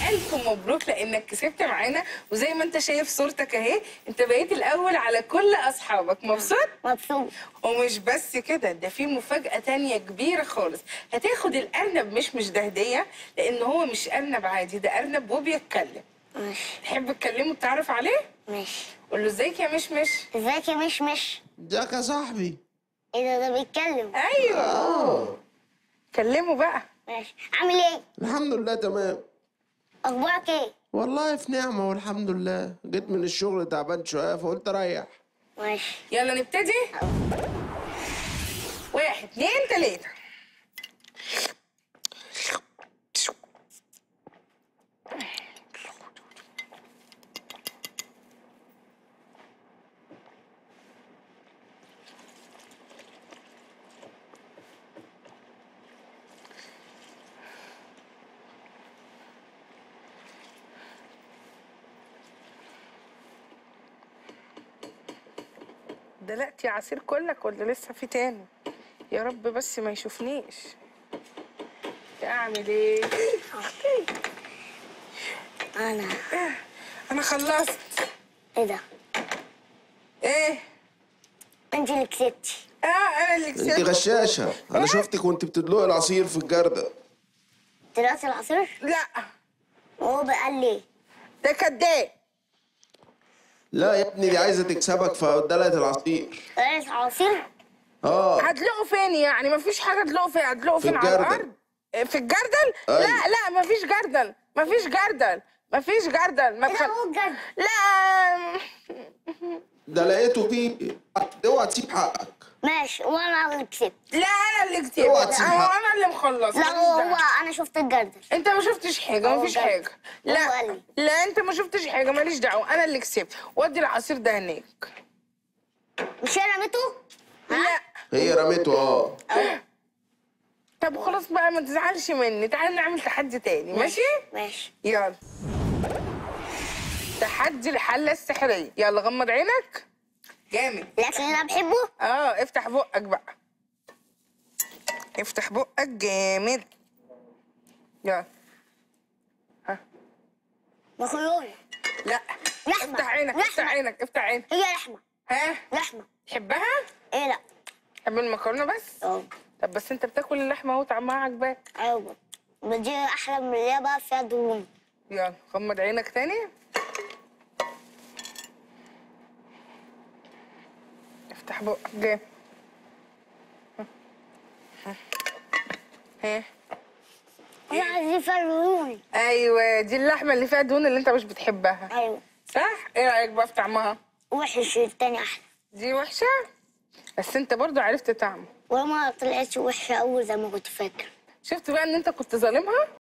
الف مبروك لانك كسبت معانا وزي ما انت شايف صورتك اهي انت بقيت الاول على كل اصحابك مبسوط مبسوط ومش بس كده ده في مفاجأة تانية كبيرة خالص هتاخد الأرنب مش مش ده هدية لأن هو مش أرنب عادي ده أرنب وبيتكلم ماشي تحب تكلمه وتعرف عليه؟ ماشي قول له ازيك يا مشمش ازيك يا مش مش ازيك يا صاحبي ايه ده ده بيتكلم أيوه كلمه بقى ماشي عامل ايه الحمد لله تمام اخبارك ايه والله في نعمة والحمد لله جيت من الشغل تعبان شوية فقلت اريح ماشي يلا نبتدي واحد اتنين تلاتة دلقت يا عصير كلك ولا لسه في تاني يا رب بس ما يشوفنيش اعمل ايه انا انا خلصت ايه ده ايه انت اللي كسبتي اه انا اللي انت كسبت غشاشة انا شفتك وانت بتدلقي العصير في الجردة دلوقتي العصير لا وهو قال لي ده كداب لا يا ابني دي عايزة تكسبك فدلقت العصير قالت عصير اه هتلاقوا فين يعني مفيش حاجه تلاقوا فين هتلاقوا في فين على الجردل. الارض إيه، في الجردل أيوة. لا لا مفيش جردل مفيش جردل مفيش جردل ما لا تخل... هو بجد لا ده لقيته فيه اوعى تسيب حقك ماشي وانا اللي كسبت لا انا اللي كسبت اوعى تسيب انا حق. انا اللي مخلص لا ماليش هو دعوة. انا شفت الجردل انت ما شفتش حاجه هو مفيش جد. حاجه هو لا قال لي. لا انت ما شفتش حاجه ماليش دعوه انا اللي كسبت ودي العصير ده هناك مش انا رميته لا هي رميته اه طب خلاص بقى ما تزعلش مني تعال نعمل تحدي تاني ماشي ماشي يلا تحدي الحله السحريه يلا غمض عينك جامد الاكل اللي انا بحبه اه افتح بقك بقى افتح بقك جامد يلا مكرونه لا لحمة. افتح عينك افتح لحمة. عينك افتح عينك هي لحمه ها لحمه تحبها ايه لا تحب المكرونه بس اه طب بس انت بتاكل اللحمه اهو طعمها عجباك ايوه بس دي احلى من اللي هي بقى فيها دهون يلا غمض عينك تاني افتح بقك جامد ها انا عايزين فيها دهون ايوه دي اللحمه اللي فيها دهون اللي انت مش بتحبها ايوه صح ايه رايك بقى في طعمها وحش التاني احلى دي وحشه بس انت برضو عرفت طعمه وما طلعتش وحشه اول زي ما كنت فاكر شفت بقى ان انت كنت ظالمها